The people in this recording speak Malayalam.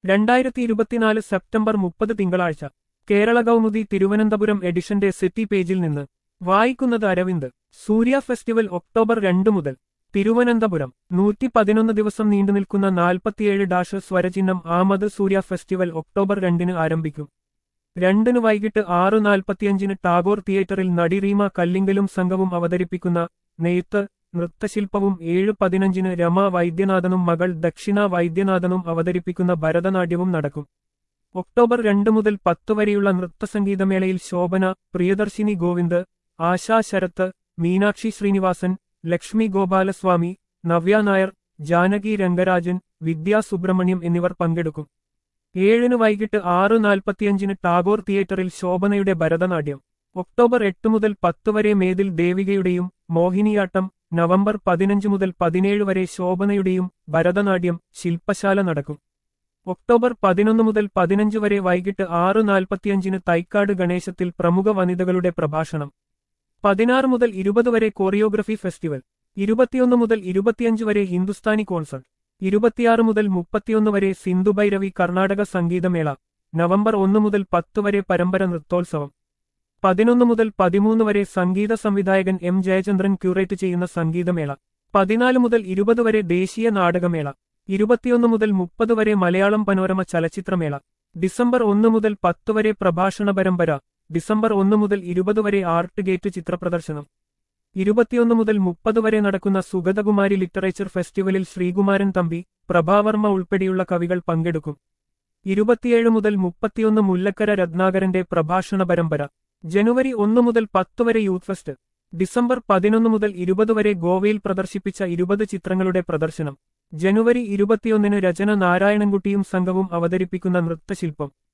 രണ്ടായിരത്തി ഇരുപത്തിനാല് സെപ്റ്റംബർ മുപ്പത് തിങ്കളാഴ്ച കേരള കൗമുദി തിരുവനന്തപുരം എഡിഷന്റെ സിറ്റി പേജിൽ നിന്ന് വായിക്കുന്നത് അരവിന്ദ് സൂര്യ ഫെസ്റ്റിവൽ ഒക്ടോബർ രണ്ട് മുതൽ തിരുവനന്തപുരം നൂറ്റി പതിനൊന്ന് ദിവസം നീണ്ടുനിൽക്കുന്ന നാൽപ്പത്തിയേഴ് ഡാഷ് സ്വരചിഹ്നം ആമത് സൂര്യ ഫെസ്റ്റിവൽ ഒക്ടോബർ രണ്ടിന് ആരംഭിക്കും രണ്ടിന് വൈകിട്ട് ആറ് നാൽപ്പത്തിയഞ്ചിന് ടാഗോർ തിയേറ്ററിൽ നടി റീമ കല്ലിങ്കലും സംഘവും അവതരിപ്പിക്കുന്ന നെയ്ത്ത് നൃത്തശില്പവും ഏഴ് പതിനഞ്ചിന് രമ വൈദ്യനാഥനും മകൾ ദക്ഷിണ വൈദ്യനാഥനും അവതരിപ്പിക്കുന്ന ഭരതനാട്യവും നടക്കും ഒക്ടോബർ രണ്ട് മുതൽ പത്ത് വരെയുള്ള നൃത്തസംഗീതമേളയിൽ ശോഭന പ്രിയദർശിനി ഗോവിന്ദ് ആശാ ശരത്ത് മീനാക്ഷി ശ്രീനിവാസൻ ലക്ഷ്മി ഗോപാലസ്വാമി നവ്യ നായർ ജാനകി രംഗരാജൻ വിദ്യാ സുബ്രഹ്മണ്യം എന്നിവർ പങ്കെടുക്കും ഏഴിന് വൈകിട്ട് ആറ് നാൽപ്പത്തിയഞ്ചിന് ടാഗോർ തിയേറ്ററിൽ ശോഭനയുടെ ഭരതനാട്യം ഒക്ടോബർ എട്ട് മുതൽ പത്ത് വരെ മേതിൽ ദേവികയുടെയും മോഹിനിയാട്ടം നവംബർ പതിനഞ്ച് മുതൽ പതിനേഴ് വരെ ശോഭനയുടെയും ഭരതനാട്യം ശില്പശാല നടക്കും ഒക്ടോബർ പതിനൊന്ന് മുതൽ പതിനഞ്ച് വരെ വൈകിട്ട് ആറ് നാൽപ്പത്തിയഞ്ചിന് തൈക്കാട് ഗണേശത്തിൽ പ്രമുഖ വനിതകളുടെ പ്രഭാഷണം പതിനാറ് മുതൽ ഇരുപത് വരെ കോറിയോഗ്രഫി ഫെസ്റ്റിവൽ ഇരുപത്തിയൊന്ന് മുതൽ ഇരുപത്തിയഞ്ച് വരെ ഹിന്ദുസ്ഥാനി കോൺസർട്ട് ഇരുപത്തിയാറ് മുതൽ മുപ്പത്തിയൊന്ന് വരെ സിന്ധുഭൈരവി കർണാടക സംഗീതമേള നവംബർ ഒന്ന് മുതൽ പത്ത് വരെ പരമ്പര നൃത്തോത്സവം പതിനൊന്ന് മുതൽ പതിമൂന്ന് വരെ സംഗീത സംവിധായകൻ എം ജയചന്ദ്രൻ ക്യൂറേറ്റ് ചെയ്യുന്ന സംഗീതമേള പതിനാല് മുതൽ ഇരുപത് വരെ ദേശീയ നാടകമേള ഇരുപത്തിയൊന്ന് മുതൽ മുപ്പത് വരെ മലയാളം പനോരമ ചലച്ചിത്രമേള ഡിസംബർ ഒന്ന് മുതൽ പത്ത് വരെ പ്രഭാഷണ പരമ്പര ഡിസംബർ ഒന്ന് മുതൽ ഇരുപത് വരെ ആർട്ട് ഗേറ്റ് ചിത്രപ്രദർശനം ഇരുപത്തിയൊന്ന് മുതൽ മുപ്പത് വരെ നടക്കുന്ന സുഗതകുമാരി ലിറ്ററേച്ചർ ഫെസ്റ്റിവലിൽ ശ്രീകുമാരൻ തമ്പി പ്രഭാവർമ്മ ഉൾപ്പെടെയുള്ള കവികൾ പങ്കെടുക്കും ഇരുപത്തിയേഴ് മുതൽ മുപ്പത്തിയൊന്ന് മുല്ലക്കര രത്നാകരന്റെ പ്രഭാഷണ പരമ്പര ജനുവരി ഒന്ന് മുതൽ പത്ത് വരെ യൂത്ത് ഫെസ്റ്റ് ഡിസംബർ പതിനൊന്ന് മുതൽ ഇരുപത് വരെ ഗോവയിൽ പ്രദർശിപ്പിച്ച ഇരുപത് ചിത്രങ്ങളുടെ പ്രദർശനം ജനുവരി ഇരുപത്തിയൊന്നിന് രചന നാരായണൻകുട്ടിയും സംഘവും അവതരിപ്പിക്കുന്ന നൃത്തശില്പം